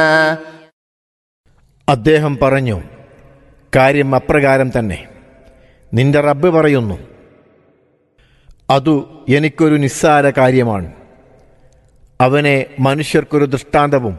അദ്ദേഹം പറഞ്ഞു കാര്യം അപ്രകാരം തന്നെ നിന്റെ റബ്ബ് പറയുന്നു അതു എനിക്കൊരു നിസ്സാര കാര്യമാണ് അവനെ മനുഷ്യർക്കൊരു ദൃഷ്ടാന്തവും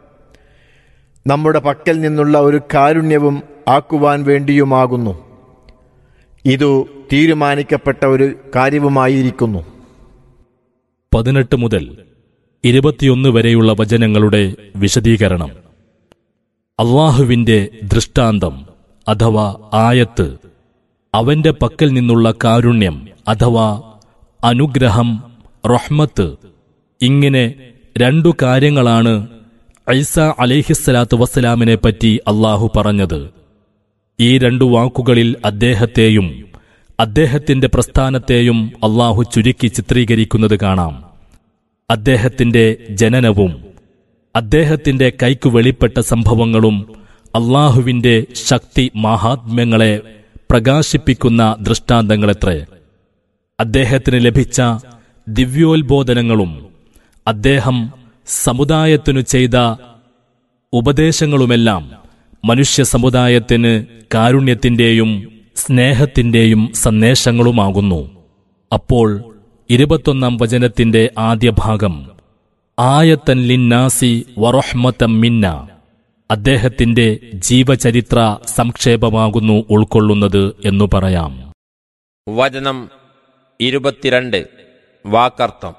നമ്മുടെ പക്കൽ നിന്നുള്ള ഒരു കാരുണ്യവും ആക്കുവാൻ വേണ്ടിയുമാകുന്നു ഇതു തീരുമാനിക്കപ്പെട്ട ഒരു കാര്യവുമായിരിക്കുന്നു പതിനെട്ട് മുതൽ ഇരുപത്തിയൊന്ന് വരെയുള്ള വചനങ്ങളുടെ വിശദീകരണം അള്ളാഹുവിന്റെ ദൃഷ്ടാന്തം അഥവാ ആയത്ത് അവന്റെ പക്കൽ നിന്നുള്ള കാരുണ്യം അഥവാ അനുഗ്രഹം റഹ്മത്ത് ഇങ്ങനെ രണ്ടു കാര്യങ്ങളാണ് ഐസ അലേഹിസ്സലാത്തു വസ്സലാമിനെ പറ്റി അള്ളാഹു പറഞ്ഞത് ഈ രണ്ടു വാക്കുകളിൽ അദ്ദേഹത്തെയും അദ്ദേഹത്തിന്റെ പ്രസ്ഥാനത്തെയും അള്ളാഹു ചുരുക്കി ചിത്രീകരിക്കുന്നത് കാണാം അദ്ദേഹത്തിന്റെ ജനനവും അദ്ദേഹത്തിന്റെ കൈക്കു വെളിപ്പെട്ട സംഭവങ്ങളും അള്ളാഹുവിന്റെ ശക്തി മഹാത്മ്യങ്ങളെ പ്രകാശിപ്പിക്കുന്ന ദൃഷ്ടാന്തങ്ങളെത്രേ അദ്ദേഹത്തിന് ലഭിച്ച ദിവ്യോത്ബോധനങ്ങളും അദ്ദേഹം സമുദായത്തിനു ചെയ്ത ഉപദേശങ്ങളുമെല്ലാം മനുഷ്യ സമുദായത്തിന് കാരുണ്യത്തിന്റെയും സ്നേഹത്തിന്റെയും സന്ദേശങ്ങളുമാകുന്നു അപ്പോൾ ഇരുപത്തൊന്നാം വചനത്തിന്റെ ആദ്യ ഭാഗം ആയത്തൻ ലിന്നാസി വറഹ്മത്തം മിന്ന അദ്ദേഹത്തിന്റെ ജീവചരിത്ര സംക്ഷേപമാകുന്നു ഉൾക്കൊള്ളുന്നത് എന്നു പറയാം വചനം ഇരുപത്തിരണ്ട് വാക്കർത്ഥം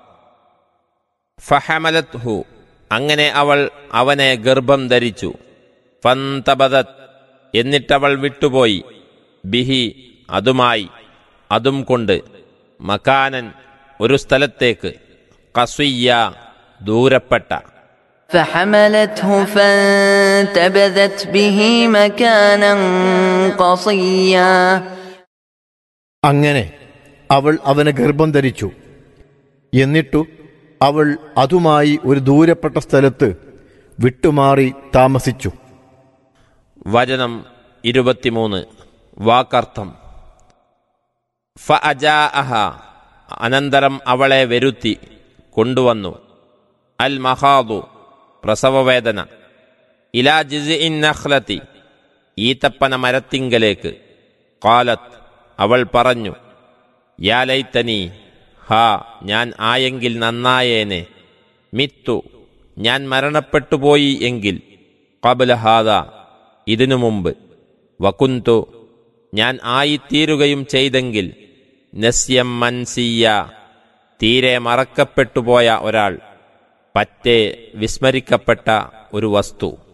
ഫഹമലത് ഹു അങ്ങനെ അവൾ അവനെ ഗർഭം ധരിച്ചു ഫന്തബദത് എന്നിട്ടവൾ വിട്ടുപോയി ബിഹി അതുമായി അതും കൊണ്ട് മക്കാനൻ ഒരു സ്ഥലത്തേക്ക് കസുയ്യ ദൂരപ്പെട്ട فحملته فانتبذت به مكانا قصيا അങ്ങനെ അവൾ അവന് ഗർഭം ധരിച്ചു എന്നിട്ടു അവൾ അതുമായി ഒരു ദൂരപ്പെട്ട സ്ഥലത്ത് വിട്ടുമാറി താമസിച്ചു വചനം ഇരുപത്തിമൂന്ന് വാക്കർത്ഥം ഫ അജാ അഹ അനന്തരം അവളെ വരുത്തി കൊണ്ടുവന്നു അൽ മഹാദു പ്രസവവേദന ഇലാ ജിസ് ഇൻ നഖ്ലത്തി ഈത്തപ്പന മരത്തിങ്കലേക്ക് കാലത്ത് അവൾ പറഞ്ഞു യാ ലൈത്തനി ഹാ ഞാൻ ആയെങ്കിൽ നന്നായേനെ മിത്തു ഞാൻ മരണപ്പെട്ടുപോയി എങ്കിൽ കബല ഹാദ ഇതിനു മുമ്പ് വകുന്തു ഞാൻ ആയിത്തീരുകയും ചെയ്തെങ്കിൽ നസ്യം മൻസിയ തീരെ മറക്കപ്പെട്ടുപോയ ഒരാൾ പറ്റേ വിസ്മരിക്കപ്പെട്ട ഒരു വസ്തു